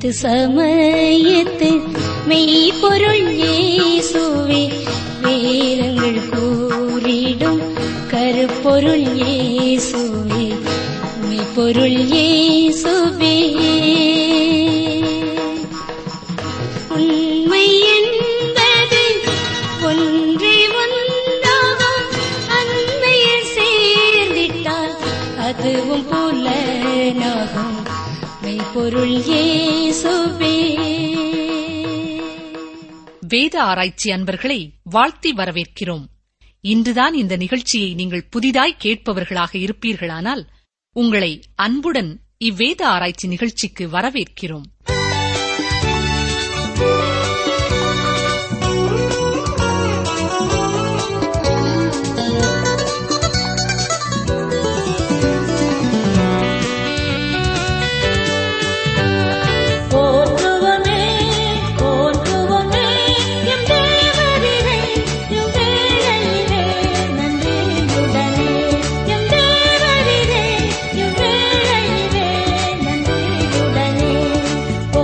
அனைத்து சமயத்து மெய்ப்பொருள் இயேசுவே வேதங்கள் கூறிடும் கருப்பொருள் இயேசுவே மெய்ப்பொருள் இயேசுவே உண்மை என்பது ஒன்றே ஒன்றாகும் அண்மையில் சேர்ந்திட்டால் அதுவும் புலனாகும் மெய்ப்பொருள் இயேசுவே வேத ஆராய்ச்சி அன்பர்களை வாழ்த்தி வரவேற்கிறோம் இன்றுதான் இந்த நிகழ்ச்சியை நீங்கள் புதிதாய் கேட்பவர்களாக இருப்பீர்களானால் உங்களை அன்புடன் இவ்வேத ஆராய்ச்சி நிகழ்ச்சிக்கு வரவேற்கிறோம் போற்றுவமே போற்றுவமே எம் தேவரிலே எம் வேளையிலே நன்றியுடனே எம் தேவரிலே எம் வேளையிலே நன்றியுடனே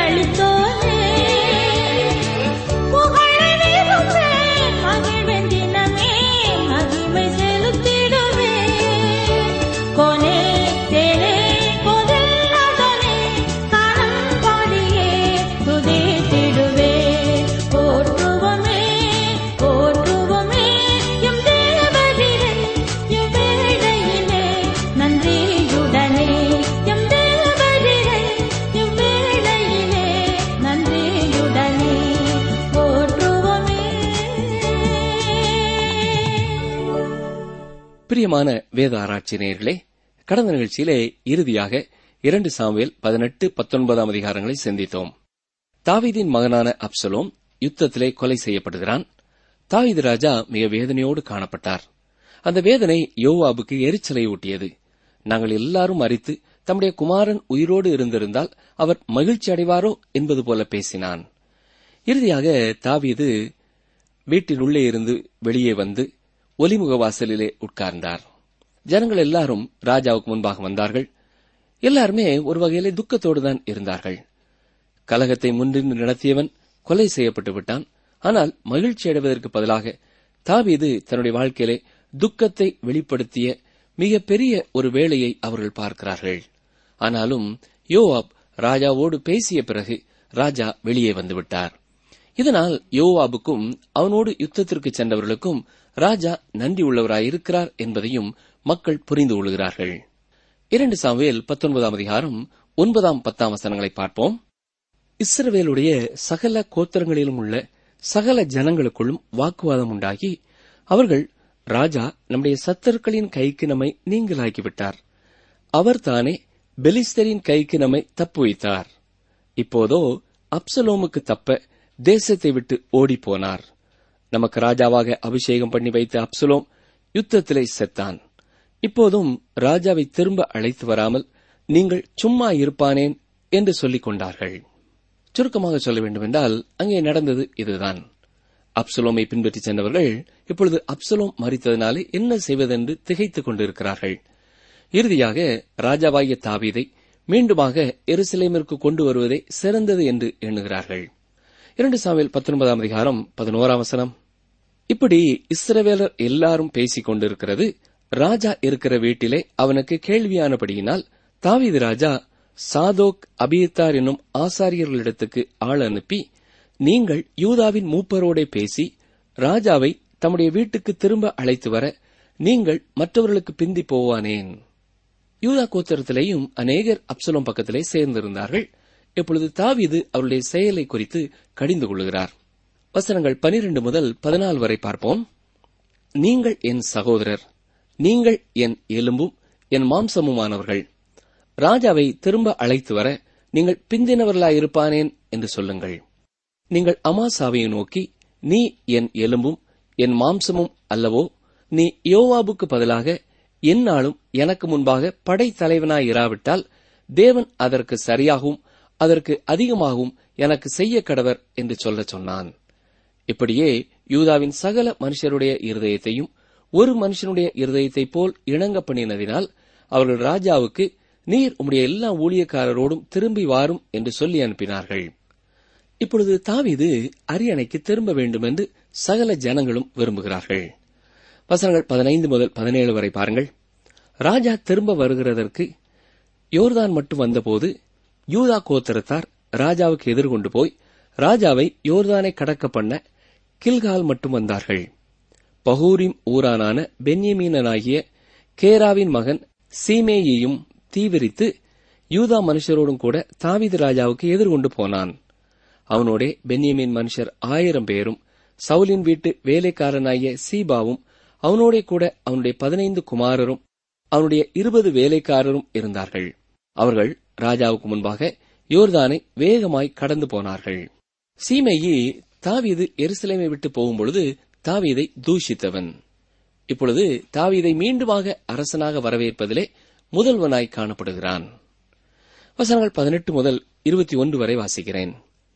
அளித்தோனே புகழை வீசுவேன் மகிழ்வேன் தினமே மகிமை செலுத்திடுவேன் கோனே தேனே கோதில்லாதனே காலம் பாடியே துதித்திடுவே போற்றுவோமே போற்றுவோமே எம் தேவதிரே எம் வேளையிலே நன்றியுடனே எம் தேவதிரே எம் வேளையிலே நன்றியுடனே போற்றுவோமே பிரியமான வேத ஆராய்ச்சி நேயர்களே கடந்த நிகழ்ச்சியிலே இறுதியாக இரண்டு சாமுவேல் பதினெட்டு பத்தொன்பதாம் அதிகாரங்களை சிந்தித்தோம் தாவீதின் மகனான அப்சலோம் யுத்தத்திலே கொலை செய்யப்படுகிறான் தாவீது ராஜா மிக வேதனையோடு காணப்பட்டார் அந்த வேதனை யோவாபுக்கு எரிச்சலை ஊட்டியது நாங்கள் எல்லாரும் அறித்து தம்முடைய குமாரன் உயிரோடு இருந்திருந்தால் அவர் மகிழ்ச்சி அடைவாரோ என்பது போல பேசினான் இறுதியாக தாவீது வீட்டின் உள்ளே இருந்து வெளியே வந்து ஒலிமுக வாசலிலே உட்கார்ந்தார் ஜனங்கள் எல்லாரும் ராஜாவுக்கு முன்பாக வந்தார்கள் எல்லாருமே ஒரு வகையிலே துக்கத்தோடு தான் இருந்தார்கள் கலகத்தை முன்னின்று நடத்தியவன் கொலை செய்யப்பட்டு விட்டான் ஆனால் மகிழ்ச்சி அடைவதற்கு பதிலாக தாவீது தன்னுடைய வாழ்க்கையிலே துக்கத்தை வெளிப்படுத்திய மிக பெரிய ஒரு வேலையை அவர்கள் பார்க்கிறார்கள் ஆனாலும் யோவாப் ராஜாவோடு பேசிய பிறகு ராஜா வெளியே வந்துவிட்டார் இதனால் யோவாபுக்கும் அவனோடு யுத்தத்திற்கு சென்றவர்களுக்கும் ராஜா நன்றி உள்ளவராயிருக்கிறார் என்பதையும் மக்கள் புரிந்து கொள்கிறார்கள் இரண்டு சாமுவேல் பத்தொன்பதாம் அதிகாரம் ஒன்பதாம் பத்தாம் வசனங்களை பார்ப்போம் இஸ்ரவேலுடைய சகல கோத்திரங்களிலும் உள்ள சகல ஜனங்களுக்குள்ளும் வாக்குவாதம் உண்டாகி அவர்கள் ராஜா நம்முடைய சத்தர்களின் கைக்கு நம்மை நீங்களாக்கிவிட்டார் அவர் தானே பெலிஸ்தரின் கைக்கு நம்மை தப்புவித்தார் இப்போதோ அப்சலோமுக்கு தப்ப தேசத்தை விட்டு ஓடிப்போனார் நமக்கு ராஜாவாக அபிஷேகம் பண்ணி வைத்த அப்சலோம் யுத்தத்திலே செத்தான் இப்போதும் ராஜாவை திரும்ப அழைத்து வராமல் நீங்கள் சும்மா இருப்பானேன் என்று சொல்லிக் கொண்டார்கள் சுருக்கமாக சொல்ல வேண்டுமென்றால் அங்கே நடந்தது இதுதான் அப்சலோமை பின்பற்றி சென்றவர்கள் இப்பொழுது அப்சலோம் மறித்ததினாலே என்ன செய்வதென்று திகைத்துக் கொண்டிருக்கிறார்கள் இறுதியாக ராஜாவாகிய தாவீதை மீண்டுமாக எருசலேமிற்கு கொண்டு வருவதே சிறந்தது என்று எண்ணுகிறார்கள் இரண்டு சாமியில் பத்தொன்பதாம் அதிகாரம் பதினோராம் வசனம் இப்படி இஸ்ரவேலர் எல்லாரும் பேசிக் கொண்டிருக்கிறது ராஜா இருக்கிற வீட்டிலே அவனுக்கு கேள்வியானபடியினால் தாவீது ராஜா சாதோக் அபியத்தார் என்னும் ஆசாரியர்களிடத்துக்கு ஆள் அனுப்பி நீங்கள் யூதாவின் மூப்பரோடே பேசி ராஜாவை தம்முடைய வீட்டுக்கு திரும்ப அழைத்து வர நீங்கள் மற்றவர்களுக்கு பிந்தி போவானேன் யூதா கோத்திரத்திலேயும் அநேகர் அப்சலோம் பக்கத்திலே சேர்ந்திருந்தார்கள் இப்பொழுது தாவீது அவருடைய செயலை குறித்து கடிந்து கொள்கிறார் வசனங்கள் பனிரெண்டு முதல் பதினாலு வரை பார்ப்போம் நீங்கள் என் சகோதரர் நீங்கள் என் எலும்பும் என் மாம்சமுமானவர்கள் ராஜாவை திரும்ப அழைத்து வர நீங்கள் பிந்தினவர்களாயிருப்பானேன் என்று சொல்லுங்கள் நீங்கள் அமாசாவை நோக்கி நீ என் எலும்பும் என் மாம்சமும் அல்லவோ நீ யோவாபுக்கு பதிலாக எந்நாளும் எனக்கு முன்பாக படைத்தலைவனாயிராவிட்டால் தேவன் அதற்கு சரியாகவும் அதற்கு அதிகமாகவும் எனக்கு செய்ய கடவர் என்று சொல்லச் சொன்னான் இப்படியே யூதாவின் சகல மனுஷருடைய இருதயத்தையும் ஒரு மனுஷனுடைய இருதயத்தைப் போல் இணங்க பண்ணினதினால் அவர்கள் ராஜாவுக்கு நீர் உம்முடைய எல்லா ஊழியக்காரரோடும் திரும்பி வாரும் என்று சொல்லி அனுப்பினார்கள் இப்பொழுது தாவீது அரியணைக்கு திரும்ப வேண்டும் என்று சகல ஜனங்களும் விரும்புகிறார்கள் வசனங்கள் பதினைந்து முதல் பதினேழு வரை பாருங்கள் ராஜா திரும்ப வருகிறதற்கு யோர்தான் மட்டும் வந்தபோது யூதா கோத்திரத்தார் ராஜாவுக்கு எதிர்கொண்டு போய் ராஜாவை யோர்தானை கடக்க பண்ண கில்கால் மட்டும் வந்தார்கள் பகூரிம் ஊரானான பென்யமீனனாகிய கேராவின் மகன் சீமேயையும் தீவிரித்து யூதா மனுஷரோடும் கூட தாவீது ராஜாவுக்கு எதிர்கொண்டு போனான் அவனோடே பென்யமீன் மனுஷர் ஆயிரம் பேரும் சவுலின் வீட்டு வேலைக்காரனாகிய சீபாவும் அவனோடே கூட அவனுடைய பதினைந்து குமாரரும் அவனுடைய இருபது வேலைக்காரரும் இருந்தார்கள் அவர்கள் ராஜாவுக்கு முன்பாக யோர்தானை வேகமாய் கடந்து போனார்கள் சீமையி தாவீது எருசலேமை விட்டு போகும்பொழுது தாவீதை தூஷித்தவன் இப்பொழுது தாவீதை மீண்டுமாக அரசனாக வரவேற்பதிலே முதல்வனாய் காணப்படுகிறான் வசனங்கள் பதினெட்டு முதல் இருபத்தி ஒன்று வரை வாசிக்கிறேன்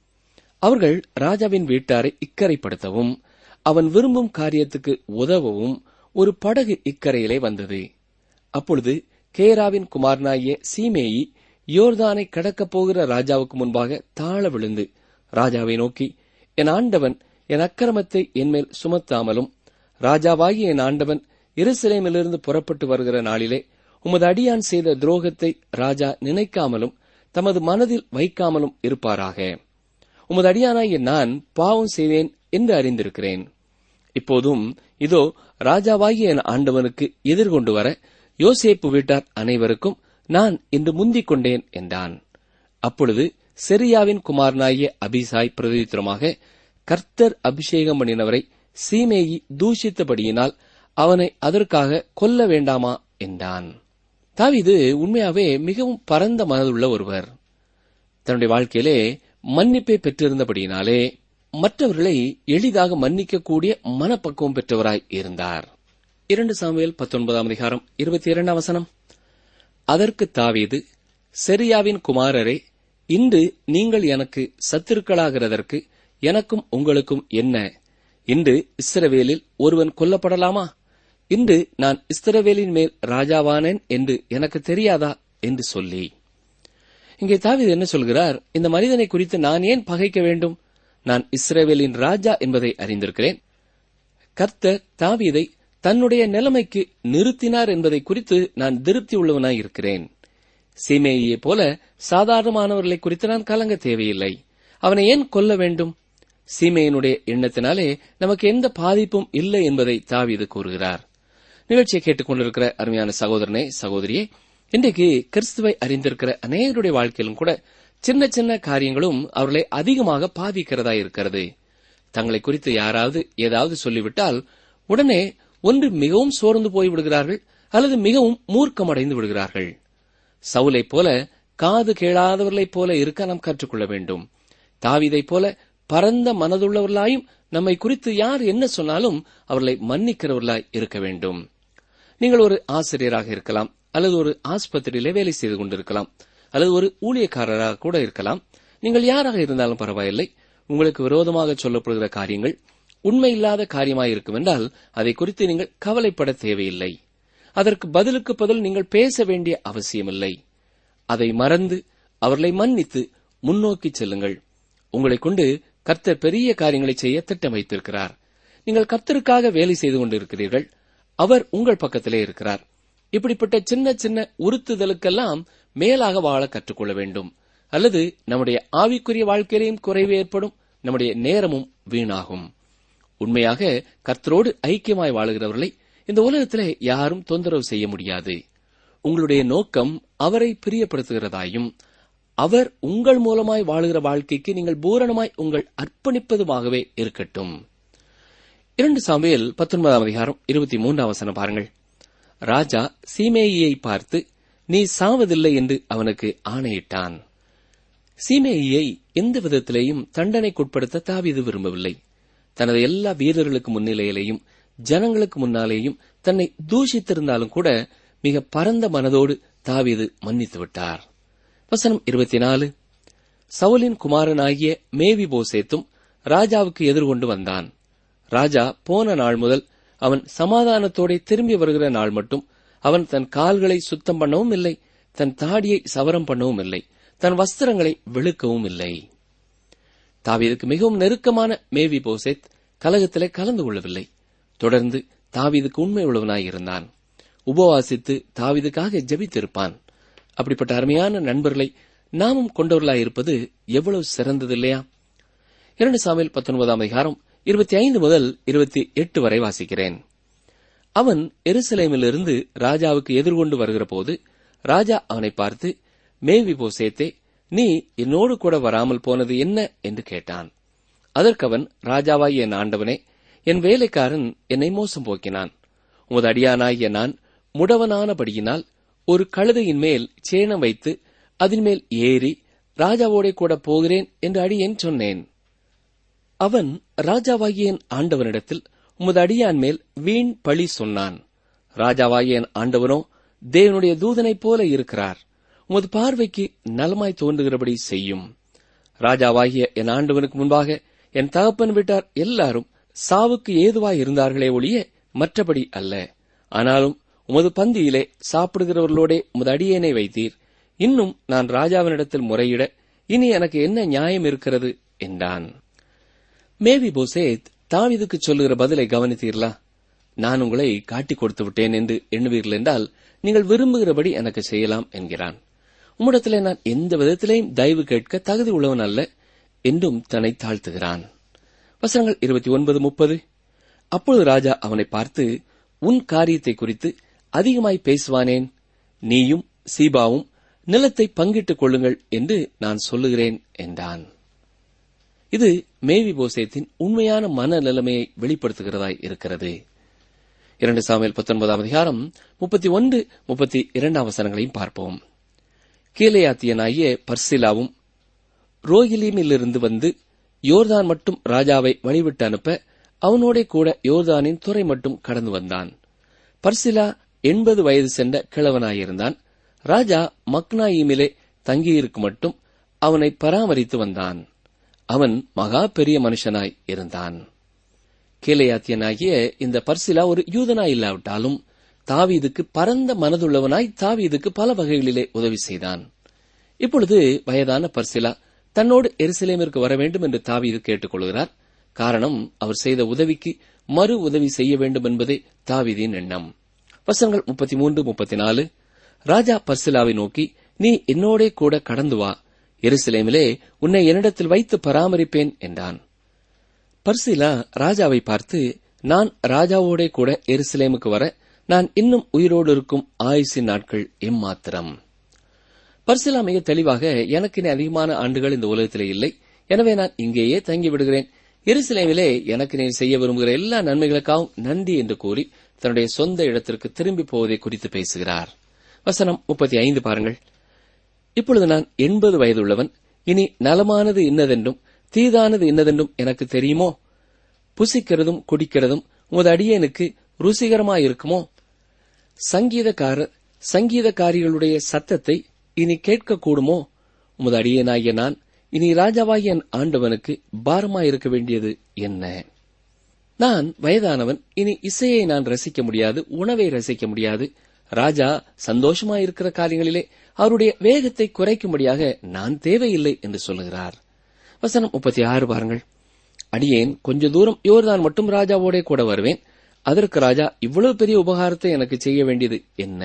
அவர்கள் ராஜாவின் வீட்டாரை இக்கரைப்படுத்தவும் அவன் விரும்பும் காரியத்துக்கு உதவவும் ஒரு படகு இக்கரையிலே வந்தது அப்பொழுது கேராவின் குமாரனாகிய சீமேயி யோர்தானை கடக்கப் போகிற ராஜாவுக்கு முன்பாக தாழ விழுந்து ராஜாவை நோக்கி என் ஆண்டவன் என் அக்கிரமத்தை என்மேல் சுமத்தாமலும் ராஜாவாகிய என் ஆண்டவன் எருசலேமிலிருந்து புறப்பட்டு வருகிற நாளிலே உமது அடியான் செய்த துரோகத்தை ராஜா நினைக்காமலும் தமது மனதில் வைக்காமலும் இருப்பாராக உமது அடியானாகிய நான் பாவம் செய்தேன் என்று அறிந்திருக்கிறேன் இப்போதும் இதோ ராஜாவாகிய என் ஆண்டவனுக்கு எதிர்கொண்டு வர யோசேப்பு வீட்டார் அனைவருக்கும் நான் இன்று முந்திக் கொண்டேன் என்றான் அப்பொழுது செரியாவின் குமாரனாகிய அபிசாய் பிரதித்திரமாக கர்த்தர் அபிஷேகம் பண்ணினவரை சீமேயி தூஷித்தபடியினால் அவனை அதற்காக கொல்ல வேண்டாமா என்றான் தாவீது உண்மையாவே மிகவும் பரந்த மனதுள்ள ஒருவர் தன்னுடைய வாழ்க்கையிலே மன்னிப்பை பெற்றிருந்தபடியினாலே மற்றவர்களை எளிதாக மன்னிக்கக்கூடிய மனப்பக்குவம் பெற்றவராய் இருந்தார் இரண்டு சாமுவேல் பத்தொன்பதாம் அதிகாரம் இருபத்தி இரண்டாம் வசனம் அதற்கு தாவீது செரியாவின் குமாரரே இன்று நீங்கள் எனக்கு சத்துருக்களாகிறதற்கு எனக்கும் உங்களுக்கும் என்ன இன்று இஸ்ரவேலில் ஒருவன் கொல்லப்படலாமா இன்று நான் இஸ்ரவேலின் மேல் ராஜாவானேன் என்று எனக்கு தெரியாதா என்று சொல்லி இங்கே தாவீது என்ன சொல்கிறார் இந்த மனிதனை குறித்து நான் ஏன் பகைக்க வேண்டும் நான் இஸ்ரவேலின் ராஜா என்பதை அறிந்திருக்கிறேன் கர்த்தர் தாவீதை தன்னுடைய நிலைமைக்கு நிறுத்தினார் என்பதை குறித்து நான் திருப்தி உள்ளவனாய் இருக்கிறேன் சீமேயை போல சாதாரணமானவர்களை குறித்து நான் கலங்க தேவையில்லை அவனை ஏன் கொல்ல வேண்டும் சீமையினுடைய எண்ணத்தினாலே நமக்கு எந்த பாதிப்பும் இல்லை என்பதை தாவீது கூறுகிறார் நிகழ்ச்சியை கேட்டுக்கொண்டிருக்கிற அருமையான சகோதரனே சகோதரியே இன்றைக்கு கிறிஸ்துவை அறிந்திருக்கிற அநேகருடைய வாழ்க்கையிலும் கூட சின்ன சின்ன காரியங்களும் அவர்களை அதிகமாக பாதிக்கிறதா இருக்கிறது தங்களை குறித்து யாராவது ஏதாவது சொல்லிவிட்டால் உடனே ஒன்று மிகவும் சோர்ந்து போய் விடுகிறார்கள் அல்லது மிகவும் மூர்க்கமடைந்து விடுகிறார்கள் சவுலைப் போல காது கேளாதவர்களைப் போல இருக்க நாம் கற்றுக்கொள்ள வேண்டும் தாவீதைப் போல பரந்த மனதுள்ளவர்களாயும் நம்மை குறித்து யார் என்ன சொன்னாலும் அவர்களை மன்னிக்கிறவர்களாய் இருக்க வேண்டும் நீங்கள் ஒரு ஆசிரியராக இருக்கலாம் அல்லது ஒரு ஆஸ்பத்திரியிலே வேலை செய்து கொண்டிருக்கலாம் அல்லது ஒரு ஊழியக்காரராக கூட இருக்கலாம் நீங்கள் யாராக இருந்தாலும் பரவாயில்லை உங்களுக்கு விரோதமாக சொல்லப்படுகிற காரியங்கள் உண்மை இல்லாத காரியமாய் இருக்கும் என்றால் அதை குறித்து நீங்கள் கவலைப்பட தேவையில்லை அதற்கு பதிலுக்கு பதில் நீங்கள் பேச வேண்டிய அவசியமில்லை அதை மறந்து அவர்களை மன்னித்து முன்னோக்கி செல்லுங்கள் உங்களை கொண்டு கர்த்தர் பெரிய காரியங்களை செய்ய திட்டம் வைத்திருக்கிறார் நீங்கள் கர்த்தருக்காக வேலை செய்து கொண்டிருக்கிறீர்கள் அவர் உங்கள் பக்கத்திலே இருக்கிறார் இப்படிப்பட்ட சின்ன சின்ன உறுத்துதலுக்கெல்லாம் மேலாக வாழ கற்றுக்கொள்ள வேண்டும் அல்லது நம்முடைய ஆவிக்குரிய வாழ்க்கையிலேயும் குறைவு ஏற்படும் நம்முடைய நேரமும் வீணாகும் உண்மையாக கர்த்தரோடு ஐக்கியமாய் வாழுகிறவர்களை இந்த உலகத்திலே யாரும் தொந்தரவு செய்ய முடியாது உங்களுடைய நோக்கம் அவரை பிரியப்படுத்துகிறதாயும் அவர் உங்கள் மூலமாய் வாழுகிற வாழ்க்கைக்கு நீங்கள் பூரணமாய் உங்கள் அர்ப்பணிப்பதுமாகவே இருக்கட்டும் இரண்டு சாமுவேல் பத்தொன்பதாம் அதிகாரம் இருபத்தி மூன்றாம் வசனம் பாருங்கள் ராஜா சீமேயியை பார்த்து நீ சாவதில்லை என்று அவனுக்கு ஆணையிட்டான் சீமேயியை எந்த விதத்திலேயும் தண்டனைக்குட்படுத்த தாவீது விரும்பவில்லை தனது எல்லா வீரர்களுக்கு முன்னிலையிலேயும் ஜனங்களுக்கு முன்னாலேயும் தன்னை தூஷித்திருந்தாலும் கூட மிக பரந்த மனதோடு தாவீது மன்னித்து விட்டார் வசனம் இருபத்தி நாலு சவுலின் குமாரனாகிய மேவி போசேத்தும் ராஜாவுக்கு எதிர்கொண்டு வந்தான் ராஜா போன நாள் முதல் அவன் சமாதானத்தோടെ திரும்பி வருகிற நாள் மட்டும் அவன் தன் கால்களை சுத்தம் பண்ணவும் இல்லை தன் தாடியை சவரம் பண்ணவும் இல்லை தன் வஸ்திரங்களை வெளுக்கவும் இல்லை தாவீதுக்கு மிகவும் நெருக்கமான மேவி போசேத் கலகத்திலே கலந்து கொள்ளவில்லை தொடர்ந்து தாவீதுக்கு உண்மை உள்ளவனாய் இருந்தான் உபவாசித்து தாவீதுக்காக ஜெபித்திருப்பான் அப்படிப்பட்ட அருமையான நண்பர்களை நாமும் கொண்டவர்களாய் இருப்பது எவ்வளவு சிறந்தது இல்லையா இரண்டு சாமியில் பத்தொன்பதாம் அதிகாரம் இருபத்தி ஐந்து முதல் இருபத்தி எட்டு வரை வாசிக்கிறேன் அவன் எருசலேமிலிருந்து ராஜாவுக்கு எதிர்கொண்டு வருகிற போது ராஜா அவனை பார்த்து மேவி போசேத்தே நீ என்னோடு கூட வராமல் போனது என்ன என்று கேட்டான் அதற்கு அவன் ராஜாவாய் என் ஆண்டவனே என் வேலைக்காரன் என்னை மோசம் போக்கினான் உமது அடியானாகிய நான் முடவனானபடியினால் ஒரு கழுதையின் மேல் சேணம் வைத்து அதன் மேல் ஏறி ராஜாவோடே கூட போகிறேன் என்று அடியேன் சொன்னேன் அவன் ராஜாவாகிய என் ஆண்டவனிடத்தில் உமது அடியான் மேல் வீண் பழி சொன்னான் ராஜாவாகிய என் ஆண்டவனோ தேவனுடைய தூதனைப் போல இருக்கிறார் உமது பார்வைக்கு நலமாய் தோன்றுகிறபடி செய்யும் ராஜாவாகிய என் ஆண்டவனுக்கு முன்பாக என் தகப்பன் விட்டார் எல்லாரும் சாவுக்கு ஏதுவாய் இருந்தார்களே ஒழிய மற்றபடி அல்ல ஆனாலும் உமது பந்தியிலே சாப்பிடுகிறவர்களோடே உமது அடியேனை வைத்தீர் இன்னும் நான் ராஜாவினிடத்தில் முறையிட இனி எனக்கு என்ன நியாயம் இருக்கிறது என்றான் மேவி போசேத் தாவீதுக்கு சொல்லுகிற பதிலை கவனித்தீர்களா நான் உங்களை காட்டிக் கொடுத்து விட்டேன் என்று எண்ணுவீர்கள் என்றால் நீங்கள் விரும்புகிறபடி எனக்கு செய்யலாம் என்கிறான் உம்மிடத்திலே நான் எந்த விதத்திலேயும் தயவு கேட்க தகுதி உள்ளவன் அல்ல என்றும் தன்னை தாழ்த்துகிறான் வசனங்கள் இருபத்தி ஒன்பது முப்பது அப்பொழுது ராஜா அவனை பார்த்து உன் காரியத்தை குறித்து அதிகமாய் பேசுவானேன் நீயும் சீபாவும் நிலத்தை பங்கிட்டுக் கொள்ளுங்கள் என்று நான் சொல்லுகிறேன் என்றான் இது மேவி போசேத்தின் உண்மையான மன நிலைமையை வெளிப்படுத்துகிறதாய் இருக்கிறது இரண்டு சாமியல் பத்தொன்பதாம் அதிகாரம் முப்பத்தி ஒன்று முப்பத்தி இரண்டாம் வசனங்களையும் பார்ப்போம் கீழையாத்தியனாகிய பர்சிலாவும் ரோகிலீமிலிருந்து வந்து யோர்தான் மட்டும் ராஜாவை வழிவிட்டு அனுப்ப அவனோடே கூட யோர்தானின் துறை மட்டும் கடந்து வந்தான் பர்சிலா எண்பது வயது சென்ற கிழவனாயிருந்தான் ராஜா மக்னாயிமிலே தங்கியிருக்கும் மட்டும் அவனை பராமரித்து வந்தான் அவன் மகா பெரிய மனுஷனாய் இருந்தான் கீழையாத்தியனாகிய இந்த பர்சிலா ஒரு யூதனாய் இல்லாவிட்டாலும் தாவீதுக்கு பரந்த மனதுள்ளவனாய் தாவீதுக்கு பல வகைகளிலே உதவி செய்தான் இப்பொழுது வயதான பர்சிலா தன்னோடு எருசலேமிற்கு வர வேண்டும் என்று தாவீது கேட்டுக்கொள்கிறார் காரணம் அவர் செய்த உதவிக்கு மறு உதவி செய்ய வேண்டும் என்பதே தாவீதின் எண்ணம் வசனங்கள் முப்பத்தி மூன்று முப்பத்தி நாலு ராஜா பர்சிலாவை நோக்கி நீ என்னோடே கூட கடந்து வா எருசலேமிலே உன்னை என்னிடத்தில் வைத்து பராமரிப்பேன் என்றான் பர்சிலா ராஜாவை பார்த்து நான் ராஜாவோடே கூட எருசலேமுக்கு வர நான் இன்னும் உயிரோடு இருக்கும் ஆயுசின் நாட்கள் எம்மாத்திரம் பர்சிலா மிக தெளிவாக எனக்கு இனி அதிகமான ஆண்டுகள் இந்த உலகத்திலே இல்லை எனவே நான் இங்கேயே தங்கி விடுகிறேன் எருசலேமிலே எனக்கு நீ செய்ய விரும்புகிற எல்லா நன்மைகளுக்காகவும் நன்றி என்று கூறி தன்னுடைய சொந்த இடத்திற்கு திரும்பி போவதை குறித்து பேசுகிறார் வசனம் முப்பத்தி ஐந்து பாருங்கள் இப்பொழுது நான் எண்பது வயதுள்ளவன் இனி நலமானது இன்னதென்றும் தீதானது இன்னதென்றும் எனக்கு தெரியுமோ புசிக்கிறதும் குடிக்கிறதும் உமது அடியேனுக்கு ருசிகரமாயிருக்குமோ சங்கீதக்காரர் சங்கீதக்காரிகளுடைய சத்தத்தை இனி கேட்கக்கூடுமோ உமது அடியேனாகிய நான் இனி ராஜாவாகிய என் ஆண்டவனுக்கு பாரமாயிருக்க வேண்டியது என்ன நான் வயதானவன் இனி இசையை நான் ரசிக்க முடியாது உணவை ரசிக்க முடியாது ராஜா சந்தோஷமாயிருக்கிற காரியங்களிலே அவருடைய வேகத்தை குறைக்கும்படியாக நான் தேவையில்லை என்று சொல்லுகிறார் வசனம் முப்பத்தி ஆறு பாருங்கள் அடியேன் கொஞ்ச தூரம் யோர்தான் மட்டும் ராஜாவோடே கூட வருவேன் அதற்கு ராஜா இவ்வளவு பெரிய உபகாரத்தை எனக்கு செய்ய வேண்டியது என்ன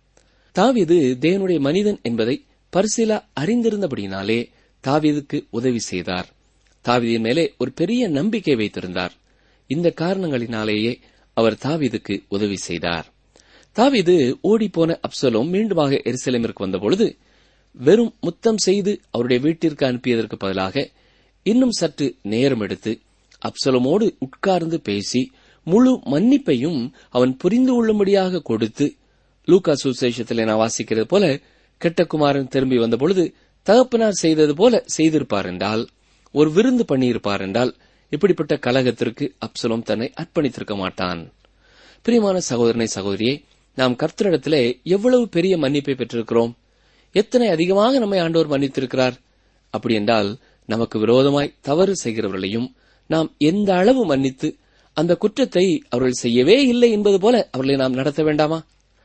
தாவீது தேவனுடைய மனிதன் என்பதை பரிசீலா அறிந்திருந்தபடினாலே தாவீதுக்கு உதவி செய்தார் தாவீதின் மேலே ஒரு பெரிய நம்பிக்கை வைத்திருந்தார் இந்த காரணங்களினாலேயே அவர் தாவீதுக்கு உதவி செய்தார் தாவீது ஓடிப்போன அப்சலோம் மீண்டுமாக எருசலேமிற்கு வந்தபொழுது வெறும் முத்தம் செய்து அவருடைய வீட்டிற்கு அனுப்பியதற்கு பதிலாக இன்னும் சற்று நேரம் எடுத்து அப்சலமோடு உட்கார்ந்து பேசி முழு மன்னிப்பையும் அவன் புரிந்து கொள்ளும்படியாக கொடுத்து லூகா சுசேஷத்தில் நான் வாசிக்கிறது போல கெட்ட குமாரன் திரும்பி வந்தபொழுது தகப்பனார் செய்தது போல செய்திருப்பார் என்றால் ஒரு விருந்து பண்ணியிருப்பார் என்றால் இப்படிப்பட்ட கலகத்திற்கு அப்சலோம் தன்னை அர்ப்பணித்திருக்க மாட்டான் பிரியமான சகோதரனை சகோதரியே நாம் கர்த்தரிடத்திலே எவ்வளவு பெரிய மன்னிப்பை பெற்றிருக்கிறோம் எத்தனை அதிகமாக நம்மை ஆண்டோர் மன்னித்திருக்கிறார் அப்படி என்றால் நமக்கு விரோதமாய் தவறு செய்கிறவர்களையும் நாம் எந்த அளவு மன்னித்து அந்த குற்றத்தை அவர்கள் செய்யவே இல்லை என்பது போல அவர்களை நாம் நடத்த வேண்டாமா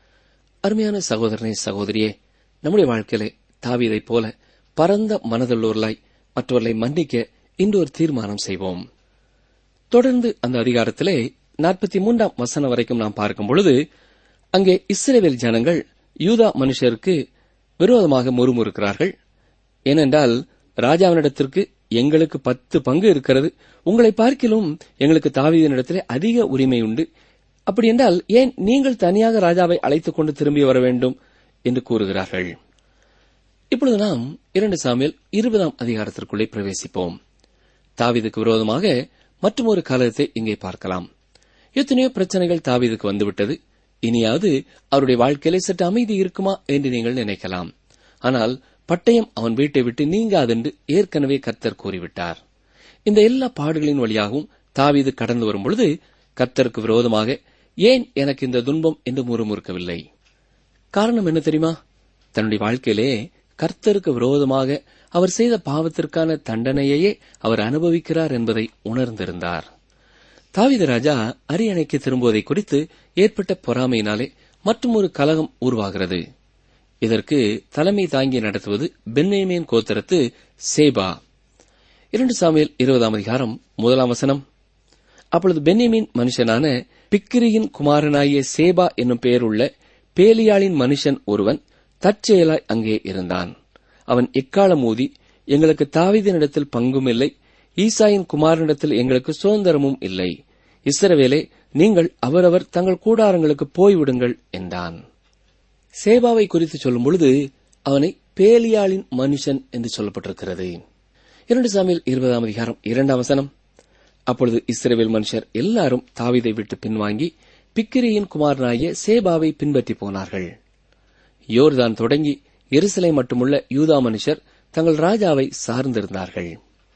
அருமையான சகோதரனை சகோதரியே நம்முடைய வாழ்க்கையிலே தாவீதைப் போல பரந்த மனதுள்ளவர்களாய் மற்றவர்களை மன்னிக்க இன்று ஒரு தீர்மானம் செய்வோம் தொடர்ந்து அந்த அதிகாரத்திலே நாற்பத்தி மூன்றாம் வசனம் வரைக்கும் நாம் பார்க்கும் பொழுது அங்கே இஸ்ரேவேல் ஜனங்கள் யூதா மனுஷருக்கு விரோதமாக முறுமுறுக்கிறார்கள் ஏனென்றால் ராஜாவினிடத்திற்கு எங்களுக்கு பத்து பங்கு இருக்கிறது உங்களை பார்க்கிலும் எங்களுக்கு தாவீதினிடத்திலே அதிக உரிமை உண்டு அப்படி என்றால் ஏன் நீங்கள் தனியாக ராஜாவை அழைத்துக் கொண்டு திரும்பி வர வேண்டும் என்று கூறுகிறார்கள் இப்பொழுது நாம் இரண்டு சாமியில் இருபதாம் அதிகாரத்திற்குள்ளே பிரவேசிப்போம் தாவீதுக்கு விரோதமாக மற்றொரு காலத்தை இங்கே பார்க்கலாம் எத்தனையோ பிரச்சனைகள் தாவீதுக்கு வந்துவிட்டது இனியாவது அவருடைய வாழ்க்கையிலே சற்று அமைதி இருக்குமா என்று நீங்கள் நினைக்கலாம் ஆனால் பட்டயம் அவன் வீட்டை விட்டு நீங்காதென்று ஏற்கனவே கர்த்தர் கூறிவிட்டார் இந்த எல்லா பாடுகளின் வழியாகவும் தாவீது கடந்து வரும்பொழுது கர்த்தருக்கு விரோதமாக ஏன் எனக்கு இந்த துன்பம் என்று முறுமுறுக்கவில்லை காரணம் என்ன தெரியுமா தன்னுடைய வாழ்க்கையிலே கர்த்தருக்கு விரோதமாக அவர் செய்த பாவத்திற்கான தண்டனையையே அவர் அனுபவிக்கிறார் என்பதை உணர்ந்திருந்தார் தாவீது ராஜா அரியணைக்கு திரும்புவதை குறித்து ஏற்பட்ட பொறாமையினாலே மற்றும் ஒரு கலகம் உருவாகிறது இதற்கு தலைமை தாங்கி நடத்துவது பென்னேமியன் கோத்திரத்து சேபா இரண்டு சாமியல் இருபதாம் அதிகாரம் முதலாம் வசனம் அப்பொழுது பென்யமின் மனுஷனான பிக்கிரியின் குமாரனாகிய சேபா என்னும் பெயருள்ள பேலியாளின் மனுஷன் ஒருவன் தற்செயலாய் அங்கே இருந்தான் அவன் எக்காலம் ஊதி எங்களுக்கு தாவீதினிடத்தில் பங்கும் இல்லை ஈசாயின் குமாரனிடத்தில் எங்களுக்கு சுதந்திரமும் இல்லை இஸ்ரவேலே நீங்கள் அவரவர் தங்கள் கூடாரங்களுக்கு போய்விடுங்கள் என்றான் சேபாவை குறித்து சொல்லும் பொழுது அவனை பேலியாளின் மனுஷன் என்று சொல்லப்பட்டிருக்கிறது இரண்டு சாமியில் இருபதாம் அதிகாரம் இரண்டாம் வசனம் அப்பொழுது இஸ்ரவேல் மனுஷர் எல்லாரும் தாவீதை விட்டு பின்வாங்கி பிக்கிரியின் குமாரனாகிய சேபாவை பின்பற்றி போனார்கள் யோர்தான் தொடங்கி எருசலை மட்டுமுள்ள யூதா மனுஷர் தங்கள் ராஜாவை சார்ந்திருந்தார்கள்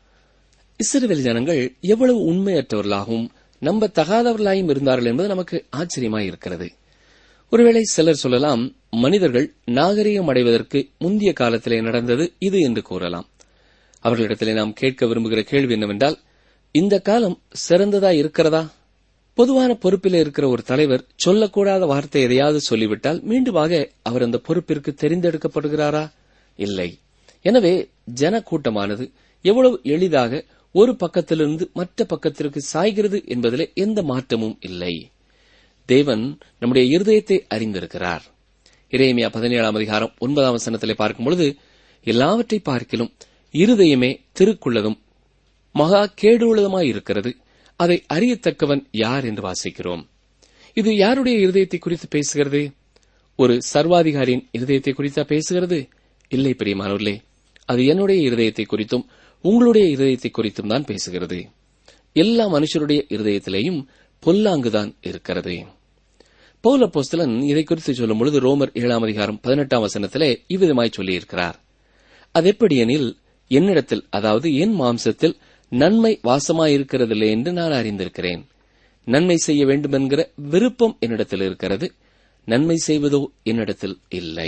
இஸ்ரவேல் ஜனங்கள் எவ்வளவு உண்மையற்றவர்களாகவும் நம்ப தகாதவர்களாயும் இருந்தார்கள் என்பது நமக்கு ஆச்சரியமாய் இருக்கிறது ஒருவேளை சிலர் சொல்லலாம் மனிதர்கள் நாகரிகம் அடைவதற்கு முந்திய காலத்திலே நடந்தது இது என்று கூறலாம் அவர்களிடத்திலே நாம் கேட்க விரும்புகிற கேள்வி என்னவென்றால் இந்த காலம் சிறந்ததா இருக்கிறதா பொதுவான பொறுப்பில் இருக்கிற ஒரு தலைவர் சொல்லக்கூடாத வார்த்தை எதையாவது சொல்லிவிட்டால் மீண்டுமாக அவர் அந்த பொறுப்பிற்கு தெரிந்தெடுக்கப்படுகிறாரா இல்லை எனவே ஜன கூட்டமானது எவ்வளவு எளிதாக ஒரு பக்கத்திலிருந்து மற்ற பக்கத்திற்கு சாய்கிறது என்பதிலே எந்த மாற்றமும் இல்லை தேவன் நம்முடைய இருதயத்தை அறிந்திருக்கிறார் இறைமையா பதினேழாம் அதிகாரம் ஒன்பதாம் வசனத்திலே பார்க்கும் பொழுது எல்லாவற்றை பார்க்கிலும் இருதயமே திருக்குள்ளதும் மகா கேடுள்ளதுமாய் இருக்கிறது அதை அறியத்தக்கவன் யார் என்று வாசிக்கிறோம் இது யாருடைய இருதயத்தை குறித்து பேசுகிறது ஒரு சர்வாதிகாரியின் இருதயத்தை குறித்தா பேசுகிறது இல்லை பிரியமானவர்களே அது என்னுடைய இருதயத்தை குறித்தும் உங்களுடைய இருதயத்தை குறித்தும் தான் பேசுகிறது எல்லா மனுஷருடைய இருதயத்திலேயும் பொல்லாங்குதான் இருக்கிறது பௌல போஸ்தலன் இதை குறித்து சொல்லும் பொழுது ரோமர் ஏழாம் அதிகாரம் பதினெட்டாம் வசனத்திலே இவ்விதமாய் சொல்லியிருக்கிறார் அது எப்படி எனில் என்னிடத்தில் அதாவது என் மாம்சத்தில் நன்மை வாசமாயிருக்கிறதில்லை என்று நான் அறிந்திருக்கிறேன் நன்மை செய்ய வேண்டும் என்கிற விருப்பம் என்னிடத்தில் இருக்கிறது நன்மை செய்வதோ என்னிடத்தில் இல்லை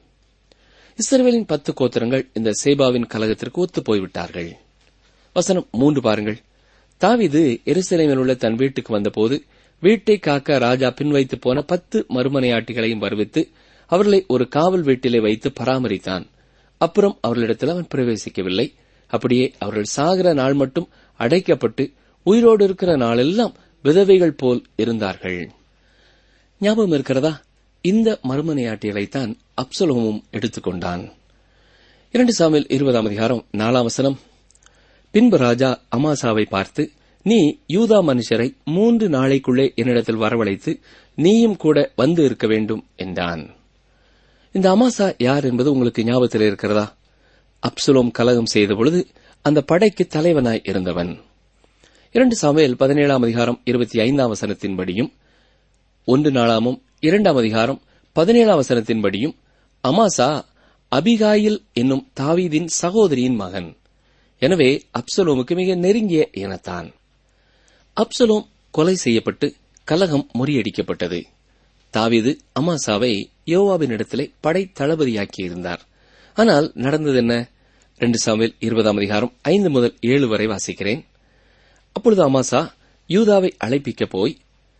இஸ்ரவேலின் பத்து கோத்திரங்கள் இந்த சேபாவின் கலகத்திற்கு ஒத்துப் போய்விட்டார்கள் வசனம் மூன்று பாருங்கள் தாவிது எருசலேமில் உள்ள தன் வீட்டுக்கு வந்தபோது வீட்டை காக்க ராஜா பின்வைத்து போன பத்து மறுமனையாட்டிகளையும் வருவித்து அவர்களை ஒரு காவல் வீட்டிலே வைத்து பராமரித்தான் அப்புறம் அவர்களிடத்தில் அவன் பிரவேசிக்கவில்லை அப்படியே அவர்கள் சாகிற நாள் மட்டும் அடைக்கப்பட்டு உயிரோடு இருக்கிற நாளெல்லாம் விதவைகள் போல் இருந்தார்கள் ஞாபகம் இருக்கிறதா இந்த மறுமனையாட்டிகளைத்தான் அப்சலோமும் எடுத்துக்கொண்டான் இரண்டு சாமியில் இருபதாம் அதிகாரம் நாலாம் வசனம் பின்பு ராஜா அமாசாவை பார்த்து நீ யூதா மனுஷரை மூன்று நாளைக்குள்ளே என்னிடத்தில் வரவழைத்து நீயும் கூட வந்து இருக்க வேண்டும் என்றான் இந்த அமாசா யார் என்பது உங்களுக்கு ஞாபகத்தில் இருக்கிறதா அப்சுலோம் கலகம் செய்த பொழுது அந்த படைக்கு தலைவனாய் இருந்தவன் இரண்டு சாமுவேல் பதினேழாம் அதிகாரம் இருபத்தி ஐந்தாம் வசனத்தின்படியும் ஒன்று நாளாமும் இரண்டாம் அதிகாரம் பதினேழாம் வசனத்தின்படியும் அமாசா அபிகாயில் என்னும் தாவீதின் சகோதரியின் மகன் எனவே அப்சலோமுக்கு மிக நெருங்கிய இனத்தான் அப்சலோம் கொலை செய்யப்பட்டு கலகம் முறியடிக்கப்பட்டது தாவீது அமாசாவை யோவாபினிடத்திலே படை தளபதியாக்கியிருந்தார் ஆனால் நடந்தது என்ன ரெண்டு சாமுவேல் இருபதாம் அதிகாரம் ஐந்து முதல் ஏழு வரை வாசிக்கிறேன் அப்பொழுது அமாசா யூதாவை அழைப்பிக்க போய்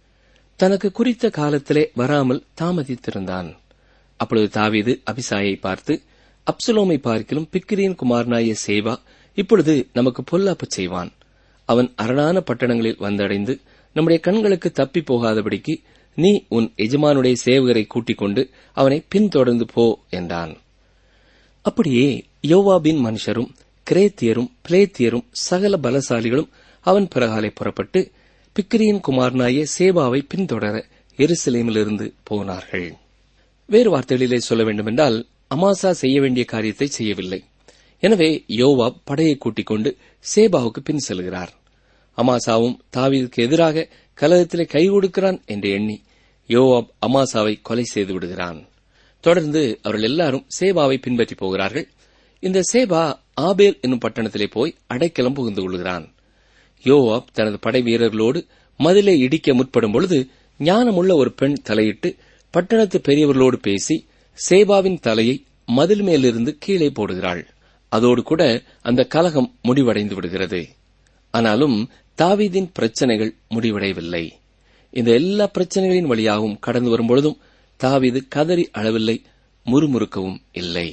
தனக்கு குறித்த காலத்திலே வராமல் தாமதித்திருந்தான் அப்பொழுது தாவீது அபிசாயை பார்த்து அப்சலோமை பார்க்கிலும் பிக்கிரியின் குமாரனாய சேவா இப்பொழுது நமக்கு பொல்லாப்பு செய்வான் அவன் அரணான பட்டணங்களில் வந்தடைந்து நம்முடைய கண்களுக்கு தப்பி போகாதபடிக்கு நீ உன் எஜமானுடைய சேவகரை கூட்டிக் கொண்டு அவனை பின்தொடர்ந்து போ என்றான் அப்படியே யோவாபின் மனுஷரும் கிரேத்தியரும் பிளேத்தியரும் சகல பலசாலிகளும் அவன் பிறகாலை புறப்பட்டு பிக்கிரியின் குமாரனாய சேவாவை பின்தொடர எருசலேமிலிருந்து போனார்கள் வேறு வார்த்தைகளிலே சொல்ல வேண்டுமென்றால் அமாசா செய்ய வேண்டிய காரியத்தை செய்யவில்லை எனவே யோவாப் படையை கூட்டிக் கொண்டு சேபாவுக்கு பின் செல்கிறார் அமாசாவும் தாவீதுக்கு எதிராக கலகத்திலே கை கொடுக்கிறான் என்று எண்ணி யோவாப் அமாசாவை கொலை செய்து விடுகிறான் தொடர்ந்து அவர்கள் எல்லாரும் சேபாவை பின்பற்றி போகிறார்கள் இந்த சேபா ஆபேல் என்னும் பட்டணத்திலே போய் அடைக்கலம் புகுந்து கொள்கிறான் யோவாப் தனது படை வீரர்களோடு மதிலை இடிக்க முற்படும் பொழுது ஞானமுள்ள ஒரு பெண் தலையிட்டு பட்டணத்து பெரியவர்களோடு பேசி சேபாவின் தலையை மதில் மேலிருந்து கீழே போடுகிறாள் அதோடு கூட அந்த கலகம் முடிவடைந்து விடுகிறது ஆனாலும் தாவீதின் பிரச்சனைகள் முடிவடையவில்லை இந்த எல்லா பிரச்சனைகளின் வழியாகவும் கடந்து வரும்பொழுதும் தாவீது கதறி அளவில்லை முறுமுறுக்கவும் இல்லை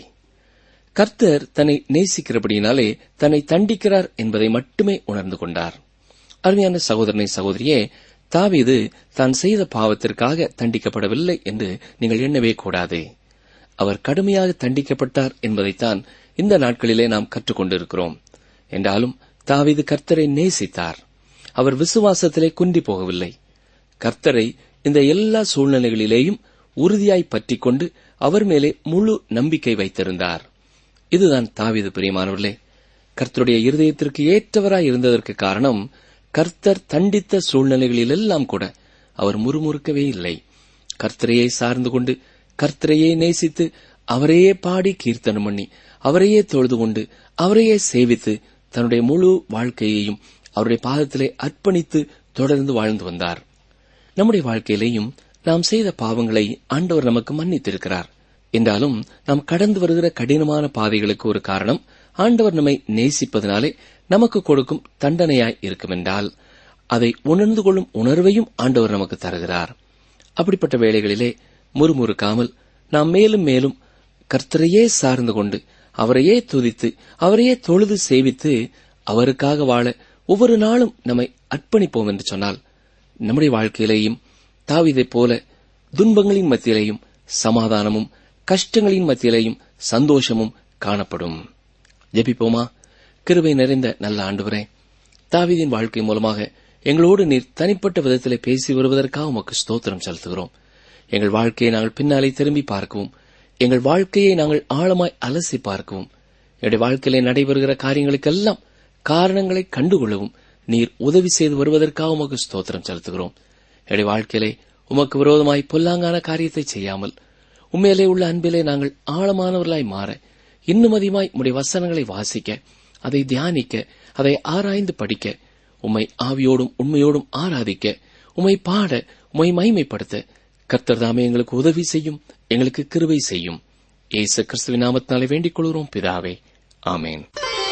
கர்த்தர் தன்னை நேசிக்கிறபடியினாலே தன்னை தண்டிக்கிறார் என்பதை மட்டுமே உணர்ந்து கொண்டார் அருமையான சகோதரனை சகோதரியே தாவீது தான் செய்த பாவத்திற்காக தண்டிக்கப்படவில்லை என்று நீங்கள் எண்ணவே கூடாது அவர் கடுமையாக தண்டிக்கப்பட்டார் என்பதைத்தான் இந்த நாட்களிலே நாம் கற்றுக்கொண்டிருக்கிறோம் என்றாலும் தாவீது கர்த்தரை நேசித்தார் அவர் விசுவாசத்திலே குன்றி போகவில்லை கர்த்தரை இந்த எல்லா சூழ்நிலைகளிலேயும் உறுதியாய் பற்றிக் கொண்டு அவர் மேலே முழு நம்பிக்கை வைத்திருந்தார் இதுதான் தாவீது பிரியமானவர்களே கர்த்தருடைய இருதயத்திற்கு ஏற்றவராய் இருந்ததற்கு காரணம் கர்த்தர் தண்டித்த சூழ்நிலைகளிலெல்லாம் கூட அவர் முறுமுறுக்கவே இல்லை கர்த்தரையே சார்ந்து கொண்டு கர்த்தரையே நேசித்து அவரையே பாடி கீர்த்தனம் பண்ணி அவரையே தொழுது கொண்டு அவரையே சேவித்து தன்னுடைய முழு வாழ்க்கையையும் அவருடைய பாதத்திலே அர்ப்பணித்து தொடர்ந்து வாழ்ந்து வந்தார் நம்முடைய வாழ்க்கையிலேயும் நாம் செய்த பாவங்களை ஆண்டவர் நமக்கு மன்னித்திருக்கிறார் என்றாலும் நாம் கடந்து வருகிற கடினமான பாதைகளுக்கு ஒரு காரணம் ஆண்டவர் நம்மை நேசிப்பதனாலே நமக்கு கொடுக்கும் தண்டனையாய் இருக்குமென்றால் அதை உணர்ந்து கொள்ளும் உணர்வையும் ஆண்டவர் நமக்கு தருகிறார் அப்படிப்பட்ட வேளைகளிலே முறுமுறுக்காமல் நாம் மேலும் மேலும் கர்த்தரையே சார்ந்து கொண்டு அவரையே துதித்து அவரையே தொழுது சேவித்து அவருக்காக வாழ ஒவ்வொரு நாளும் நம்மை அர்ப்பணிப்போம் என்று சொன்னால் நம்முடைய வாழ்க்கையிலேயும் தாவிதைப் போல துன்பங்களின் மத்தியிலேயும் சமாதானமும் கஷ்டங்களின் மத்தியிலேயும் சந்தோஷமும் காணப்படும் ஜெபிப்போமா கிருபை நிறைந்த நல்ல ஆண்டவரே தாவீதின் வாழ்க்கை மூலமாக எங்களோடு நீர் தனிப்பட்ட விதத்திலே பேசி வருவதற்காக உமக்கு ஸ்தோத்திரம் செலுத்துகிறோம் எங்கள் வாழ்க்கையை நாங்கள் பின்னாலே திரும்பி பார்க்கவும் எங்கள் வாழ்க்கையை நாங்கள் ஆழமாய் அலசி பார்க்கவும் எங்களுடைய வாழ்க்கையிலே நடைபெறுகிற காரியங்களுக்கெல்லாம் காரணங்களை கண்டுகொள்ளவும் நீர் உதவி செய்து வருவதற்காக உமக்கு ஸ்தோத்திரம் செலுத்துகிறோம் எங்களுடைய வாழ்க்கையிலே உமக்கு விரோதமாய் பொல்லாங்கான காரியத்தை செய்யாமல் உண்மையிலே உள்ள அன்பிலே நாங்கள் ஆழமானவர்களாய் மாற இன்னும் அதிகமாய் உம்முடைய வசனங்களை வாசிக்க அதை தியானிக்க அதை ஆராய்ந்து படிக்க உம்மை ஆவியோடும் உண்மையோடும் ஆராதிக்க உம்மை பாட உம்மை மைமைப்படுத்த கர்த்தர் தாமே எங்களுக்கு உதவி செய்யும் எங்களுக்கு கிருபை செய்யும் ஏசு கிறிஸ்துவின் நாமத்தினாலே வேண்டிக் கொள்கிறோம் பிதாவே ஆமேன்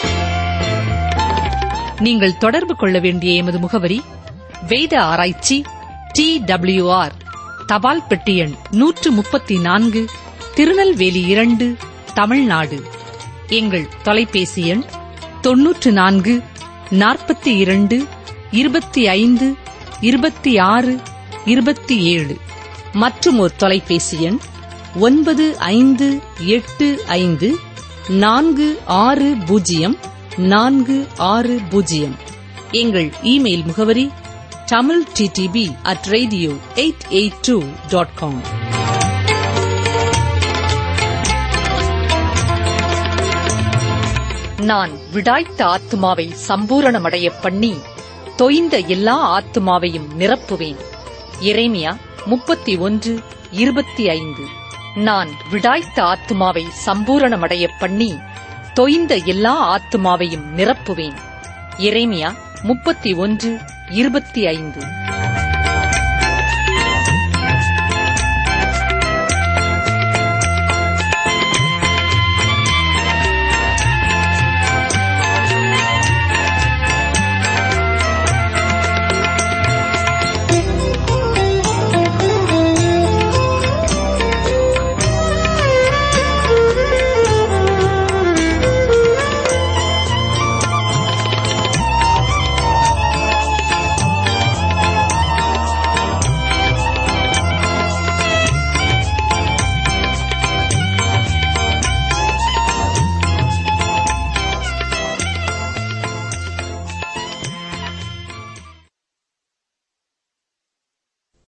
நீங்கள் தொடர்பு கொள்ள வேண்டிய எமது முகவரி வேத ஆராய்ச்சி டி ஆர் தபால் பெட்டி எண் நூற்று முப்பத்தி நான்கு திருநெல்வேலி இரண்டு தமிழ்நாடு எங்கள் தொலைபேசி எண் தொன்னூற்று நான்கு நாற்பத்தி இரண்டு இருபத்தி ஐந்து இருபத்தி ஆறு இருபத்தி ஏழு மற்றும் ஒரு தொலைபேசி எண் ஒன்பது ஐந்து எட்டு ஐந்து நான்கு ஆறு பூஜ்ஜியம் நான்கு ஆறு பூஜ்ஜியம் எங்கள் இமெயில் முகவரி Tamil T T B at radio eight eight two dot com நான் விடாய்த்த ஆத்துமாவை சம்பூரணமடைய பண்ணி தொய்ந்த எல்லா ஆத்துமாவையும் நிரப்புவேன் எரேமியா முப்பத்தி ஒன்று இருபத்தி ஐந்து நான் விடாய்த்த ஆத்துமாவை சம்பூரணமடைய பண்ணி தொய்ந்த எல்லா ஆத்துமாவையும் நிரப்புவேன் எரேமியா முப்பத்தி ஒன்று இருபத்தி ஐந்து